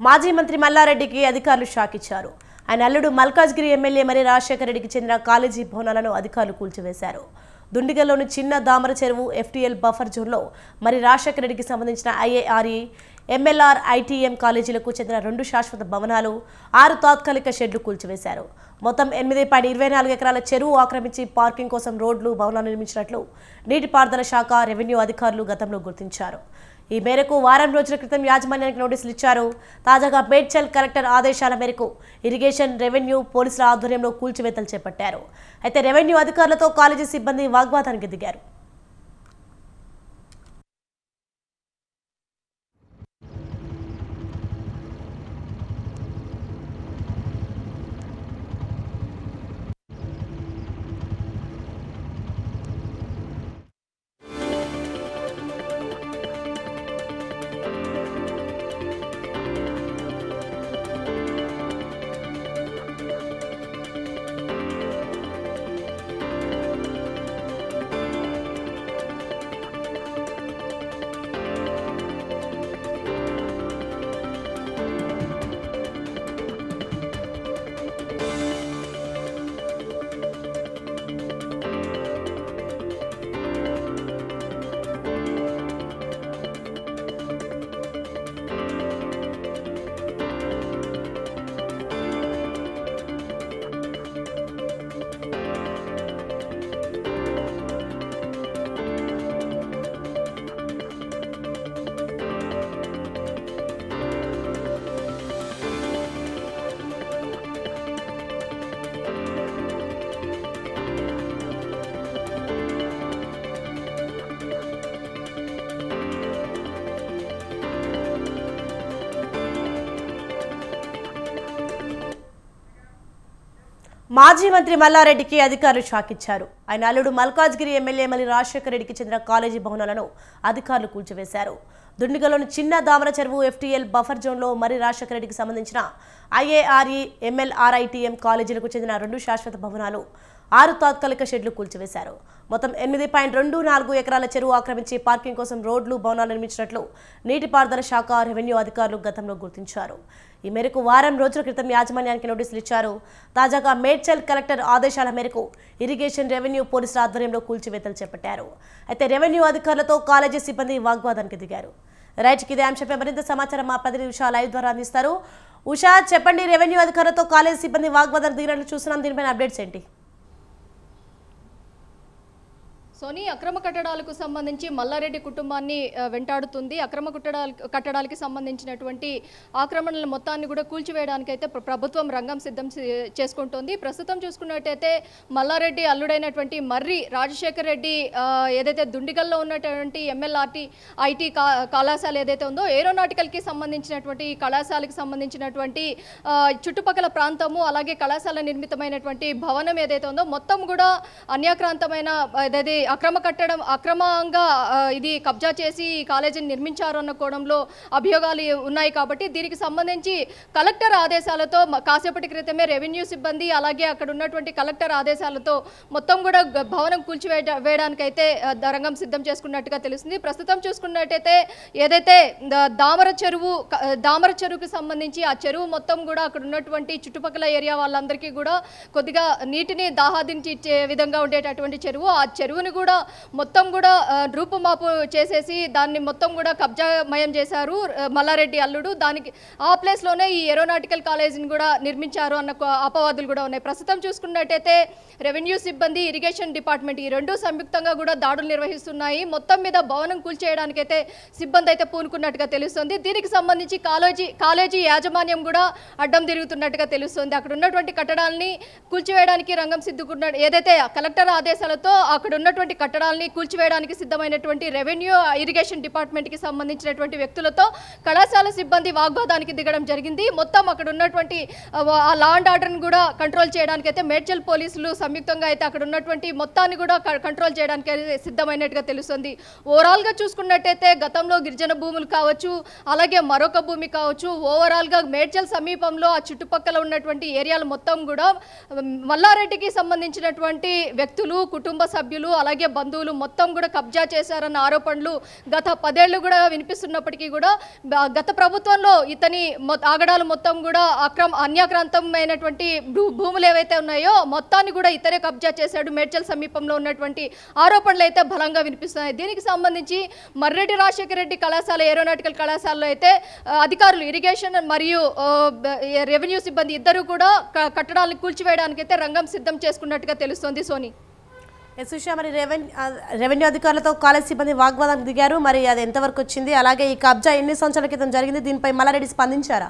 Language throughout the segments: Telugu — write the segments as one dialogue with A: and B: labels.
A: మాజీ మంత్రి మల్లారెడ్డికి అధికారులు షాక్ ఇచ్చారు ఆయన అల్లుడు మల్కాజ్గిరి ఎమ్మెల్యే మరి రాజశేఖర రెడ్డికి చెందిన కాలేజీ భవనాలను అధికారులు కూల్చివేశారు దుండిగల్లోని చిన్న దామర చెరువు ఎఫ్టీఎల్ బఫర్ జోన్లో మరి రాజశేఖర రెడ్డికి సంబంధించిన ఐఏఆర్ఈ ఎంఎల్ఆర్ ఐటీఎం కాలేజీలకు చెందిన రెండు శాశ్వత భవనాలు ఆరు తాత్కాలిక షెడ్లు కూల్చివేశారు మొత్తం ఎనిమిది పాయింట్ ఇరవై నాలుగు ఎకరాల చెరువు ఆక్రమించి పార్కింగ్ కోసం రోడ్లు భవనాలు నిర్మించినట్లు నీటిపారుదల శాఖ రెవెన్యూ అధికారులు గతంలో గుర్తించారు ఈ మేరకు వారం రోజుల క్రితం యాజమాన్యానికి నోటీసులు ఇచ్చారు తాజాగా మేడ్చల్ కలెక్టర్ ఆదేశాల మేరకు ఇరిగేషన్ రెవెన్యూ పోలీసుల ఆధ్వర్యంలో కూల్చివేతలు చేపట్టారు అయితే రెవెన్యూ అధికారులతో కాలేజీ సిబ్బంది వాగ్వాదానికి దిగారు మాజీ మంత్రి మల్లారెడ్డికి అధికారులు షాక్ ఇచ్చారు ఆయన అల్లుడు మల్కాజ్గిరి ఎమ్మెల్యే మల్లి రాజశేఖర రెడ్డికి చెందిన కాలేజీ భవనాలను అధికారులు కూల్చివేశారు దుండిగలోని చిన్న దామర చెరువు ఎఫ్టీఎల్ బఫర్ జోన్లో మరి రాజశేఖర రెడ్డికి సంబంధించిన ఐఏఆర్ఈ ఎంఎల్ఆర్ఐటీఎం కాలేజీలకు చెందిన రెండు శాశ్వత భవనాలు ఆరు తాత్కాలిక షెడ్లు కూల్చివేశారు మొత్తం ఎనిమిది పాయింట్ రెండు నాలుగు ఎకరాల చెరువు ఆక్రమించి పార్కింగ్ కోసం రోడ్లు భవనాలు నిర్మించినట్లు నీటిపారుదల శాఖ రెవెన్యూ అధికారులు గతంలో గుర్తించారు ఈ మేరకు వారం రోజుల క్రితం యాజమాన్యానికి నోటీసులు ఇచ్చారు తాజాగా మేడ్చల్ కలెక్టర్ ఆదేశాల మేరకు ఇరిగేషన్ రెవెన్యూ పోలీసుల ఆధ్వర్యంలో కూల్చివేతలు చేపట్టారు అయితే రెవెన్యూ అధికారులతో కాలేజీ సిబ్బంది వాగ్వాదానికి దిగారు రైట్ ఇదే అంశంపై మరింత సమాచారం మా ప్రతినిధి ఉషా లైవ్ ద్వారా అందిస్తారు ఉషా చెప్పండి రెవెన్యూ అధికారులతో కాలేజీ సిబ్బంది వాగ్వాదానికి దిగినట్లు చూస్తున్నాం దీనిపైన అప్డేట్స్ ఏంటి
B: సోనీ అక్రమ కట్టడాలకు సంబంధించి మల్లారెడ్డి కుటుంబాన్ని ఆ, వెంటాడుతుంది అక్రమ కట్టడాలు కట్టడాలకి సంబంధించినటువంటి ఆక్రమణల మొత్తాన్ని కూడా కూల్చివేయడానికైతే ప్ర- ప్రభుత్వం రంగం సిద్ధం చే- చేసుకుంటోంది ప్రస్తుతం చూసుకున్నట్టయితే మల్లారెడ్డి అల్లుడైనటువంటి మర్రి రాజశేఖర్ రెడ్డి ఆ, ఏదైతే దుండిగల్లో ఉన్నటువంటి ఎంఎల్ఆర్టీ ఐటీ కా కళాశాల ఏదైతే ఉందో ఏరోనాటికల్కి సంబంధించినటువంటి ఈ కళాశాలకు సంబంధించినటువంటి ఆ, చుట్టుపక్కల ప్రాంతము అలాగే కళాశాల నిర్మితమైనటువంటి భవనం ఏదైతే ఉందో మొత్తం కూడా అన్యాక్రాంతమైన అదే అక్రమ కట్టడం అక్రమంగా ఆ, ఇది కబ్జా చేసి ఈ కాలేజీని నిర్మించారు అన్న కోణంలో అభియోగాలు ఉన్నాయి కాబట్టి దీనికి సంబంధించి కలెక్టర్ ఆదేశాలతో మ- కాసేపటి క్రితమే రెవెన్యూ సిబ్బంది అలాగే అక్కడ ఉన్నటువంటి కలెక్టర్ ఆదేశాలతో మొత్తం కూడా గ- భవనం కూల్చివేయ వేయడానికైతే ఆ, ద- రంగం సిద్ధం చేసుకున్నట్టుగా తెలుస్తుంది ప్రస్తుతం చూసుకున్నట్టయితే ఏదైతే ద- దామర చెరువు క- దామర చెరువుకి సంబంధించి ఆ చెరువు మొత్తం కూడా అక్కడ ఉన్నటువంటి చుట్టుపక్కల ఏరియా వాళ్ళందరికీ కూడా కొద్దిగా నీటిని దాహాదించి ఇచ్చే విధంగా ఉండేటటువంటి చెరువు ఆ చెరువుని కూడా మొత్తం కూడా ఆ, రూపుమాపు చేసేసి దాన్ని మొత్తం కూడా కబ్జామయం చేశారు ఆ, మల్లారెడ్డి అల్లుడు దానికి ఆ ప్లేస్లోనే ఈ ఏరోనాటికల్ కాలేజీని కూడా నిర్మించారు అన్న కొ- అపవాదులు కూడా ఉన్నాయి ప్రస్తుతం చూసుకున్నట్టయితే రెవెన్యూ సిబ్బంది ఇరిగేషన్ డిపార్ట్మెంట్ ఈ రెండు సంయుక్తంగా కూడా దాడులు నిర్వహిస్తున్నాయి మొత్తం మీద భవనం కూల్చేయడానికైతే సిబ్బంది అయితే పూనుకున్నట్టుగా తెలుస్తుంది దీనికి సంబంధించి కాలేజీ కాలేజీ యాజమాన్యం కూడా అడ్డం తిరుగుతున్నట్టుగా తెలుస్తుంది అక్కడ ఉన్నటువంటి కట్టడాల్ని కూల్చివేయడానికి రంగం సిద్ధుకున్న ఏదైతే కలెక్టర్ ఆదేశాలతో అక్కడ ఉన్నటువంటి కట్టడాల్ని కూల్చివేయడానికి సిద్ధమైనటువంటి రెవెన్యూ ఇరిగేషన్ డిపార్ట్మెంట్కి సంబంధించినటువంటి వ్యక్తులతో కళాశాల సిబ్బంది వాగ్వాదానికి దిగడం జరిగింది మొత్తం అక్కడ ఉన్నటువంటి ఆ, ఆ లా అండ్ ఆర్డర్ని కూడా కంట్రోల్ చేయడానికి అయితే మేడ్చల్ పోలీసులు సంయుక్తంగా అయితే అక్కడ ఉన్నటువంటి మొత్తాన్ని కూడా క- కంట్రోల్ చేయడానికి అయితే సిద్ధమైనట్టుగా తెలుస్తుంది ఓవరాల్గా చూసుకున్నట్టయితే గతంలో గిరిజన భూములు కావచ్చు అలాగే మరొక భూమి కావచ్చు ఓవరాల్గా మేడ్చల్ సమీపంలో ఆ చుట్టుపక్కల ఉన్నటువంటి ఏరియాలు మొత్తం కూడా ఉమ్, మల్లారెడ్డికి సంబంధించినటువంటి వ్యక్తులు కుటుంబ సభ్యులు అలాగే అలాగే బంధువులు మొత్తం కూడా కబ్జా చేశారన్న ఆరోపణలు గత పదేళ్లు కూడా వినిపిస్తున్నప్పటికీ కూడా బ- గత ప్రభుత్వంలో ఇతని మొ- ఆగడాలు మొత్తం కూడా అక్రమ అన్యాక్రాంతమైనటువంటి భూ- భూములు ఏవైతే ఉన్నాయో మొత్తాన్ని కూడా ఇతరే కబ్జా చేశాడు మేడ్చల్ సమీపంలో ఉన్నటువంటి ఆరోపణలు అయితే బలంగా వినిపిస్తున్నాయి దీనికి సంబంధించి మర్రెడ్డి రాజశేఖర రెడ్డి కళాశాల ఏరోనాటికల్ కళాశాలలో అయితే ఆ, అధికారులు ఇరిగేషన్ మరియు ఆ, బ- ఏ- రెవెన్యూ సిబ్బంది ఇద్దరు కూడా క- కట్టడాలను కూల్చివేయడానికి అయితే రంగం సిద్ధం చేసుకున్నట్టుగా తెలుస్తోంది సోని
A: ఎస్ ఉషా మరి రెవెన్యూ రెవెన్యూ అధికారులతో కాలేజ్ సిబ్బంది వాగ్వాదానికి దిగారు మరి అది ఎంతవరకు వచ్చింది అలాగే ఈ కబ్జా ఎన్ని సంవత్సరాల క్రితం జరిగింది దీనిపై మల్లారెడ్డి స్పందించారా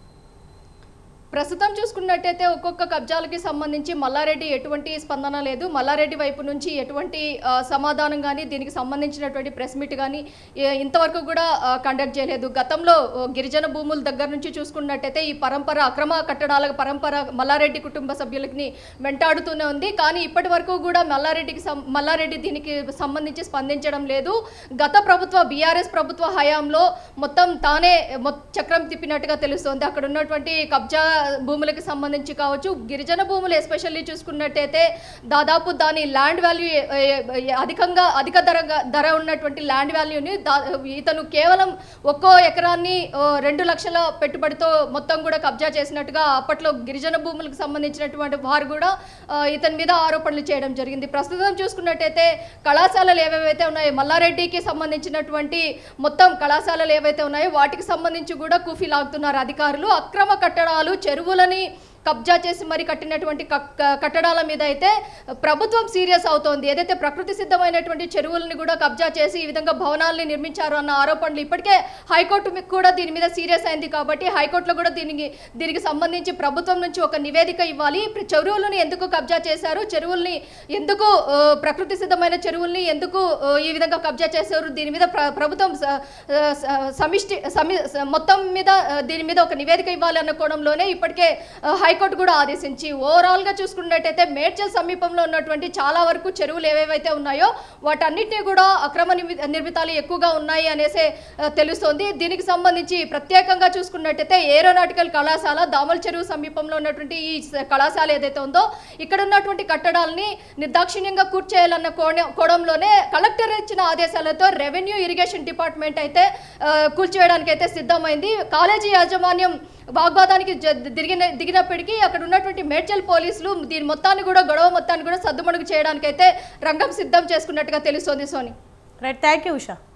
B: ప్రస్తుతం చూసుకున్నట్టయితే ఒక్కొక్క కబ్జాలకి సంబంధించి మల్లారెడ్డి ఎటువంటి స్పందన లేదు మల్లారెడ్డి వైపు నుంచి ఎటువంటి ఆ, సమాధానం కానీ దీనికి సంబంధించినటువంటి ప్రెస్ మీట్ కానీ ఏ- ఇంతవరకు కూడా కండక్ట్ చేయలేదు గతంలో ఆ, గిరిజన భూముల దగ్గర నుంచి చూసుకున్నట్టయితే ఈ పరంపర అక్రమ కట్టడాల పరంపర మల్లారెడ్డి కుటుంబ సభ్యులకి వెంటాడుతూనే ఉంది కానీ ఇప్పటి వరకు కూడా మల్లారెడ్డికి సం- మల్లారెడ్డి దీనికి సంబంధించి స్పందించడం లేదు గత ప్రభుత్వ బీఆర్ఎస్ ప్రభుత్వ హయాంలో మొత్తం తానే మొ- చక్రం తిప్పినట్టుగా తెలుస్తోంది అక్కడ ఉన్నటువంటి కబ్జా భూములకు సంబంధించి కావచ్చు గిరిజన భూములు ఎస్పెషల్లీ చూసుకున్నట్టయితే దాదాపు దాని ల్యాండ్ వాల్యూ అధికంగా అధిక ధర ధర ఉన్నటువంటి ల్యాండ్ వాల్యూని దా ఇతను కేవలం ఒక్కో ఎకరాన్ని ఓ, రెండు లక్షల పెట్టుబడితో మొత్తం కూడా కబ్జా చేసినట్టుగా అప్పట్లో గిరిజన భూములకు సంబంధించినటువంటి వారు కూడా ఆ, ఇతని మీద ఆరోపణలు చేయడం జరిగింది ప్రస్తుతం చూసుకున్నట్టయితే కళాశాలలు ఏవేవైతే ఉన్నాయో మల్లారెడ్డికి సంబంధించినటువంటి మొత్తం కళాశాలలు ఏవైతే ఉన్నాయో వాటికి సంబంధించి కూడా కుఫీ లాగుతున్నారు అధికారులు అక్రమ కట్టడాలు చెరువులని కబ్జా చేసి మరి కట్టినటువంటి కక్- కట్టడాల మీద అయితే ప్రభుత్వం సీరియస్ అవుతోంది ఏదైతే ప్రకృతి సిద్ధమైనటువంటి చెరువులను కూడా కబ్జా చేసి ఈ విధంగా భవనాలని నిర్మించారు అన్న ఆరోపణలు ఇప్పటికే హైకోర్టు మీ- కూడా దీని మీద సీరియస్ అయింది కాబట్టి హైకోర్టులో కూడా దీనికి దీనికి సంబంధించి ప్రభుత్వం నుంచి ఒక నివేదిక ఇవ్వాలి ప్ర- చెరువులను ఎందుకు కబ్జా చేశారు చెరువుల్ని ఎందుకు ఆ, ప్రకృతి సిద్ధమైన చెరువుల్ని ఎందుకు ఆ, ఈ విధంగా కబ్జా చేశారు దీని మీద ప్ర- ప్రభుత్వం స- ఆ, స- సమిష్టి సమి స- మొత్తం మీద ఆ, దీని మీద ఒక నివేదిక ఇవ్వాలి అన్న కోణంలోనే ఇప్పటికే ఆ, హైకోర్టు కూడా ఆదేశించి ఓవరాల్గా చూసుకున్నట్టయితే మేడ్చల్ సమీపంలో ఉన్నటువంటి చాలా వరకు చెరువులు ఏవేవైతే ఉన్నాయో వాటన్నిటినీ కూడా అక్రమ నిర్మి- నిర్మితాలు ఎక్కువగా ఉన్నాయి అనేసి ఆ, తెలుస్తోంది దీనికి సంబంధించి ప్రత్యేకంగా చూసుకున్నట్టయితే ఏరోనాటికల్ కళాశాల దామల్ చెరువు సమీపంలో ఉన్నటువంటి ఈ స- కళాశాల ఏదైతే ఉందో ఇక్కడ ఉన్నటువంటి కట్టడాలని నిర్దాక్షిణ్యంగా కూర్చేయాలన్న కోణ కోణంలోనే కలెక్టర్ ఇచ్చిన ఆదేశాలతో రెవెన్యూ ఇరిగేషన్ డిపార్ట్మెంట్ అయితే ఆ, కూల్చివేయడానికి అయితే సిద్ధమైంది కాలేజీ యాజమాన్యం వాగ్వాదానికి జ- దిగిన దిగినప్పటికీ అక్కడ ఉన్నటువంటి మేడ్చల్ పోలీసులు దీని మొత్తాన్ని కూడా గొడవ మొత్తాన్ని కూడా సద్దుమణుగు చేయడానికైతే రంగం సిద్ధం చేసుకున్నట్టుగా తెలుస్తోంది Soni
A: right thank you Usha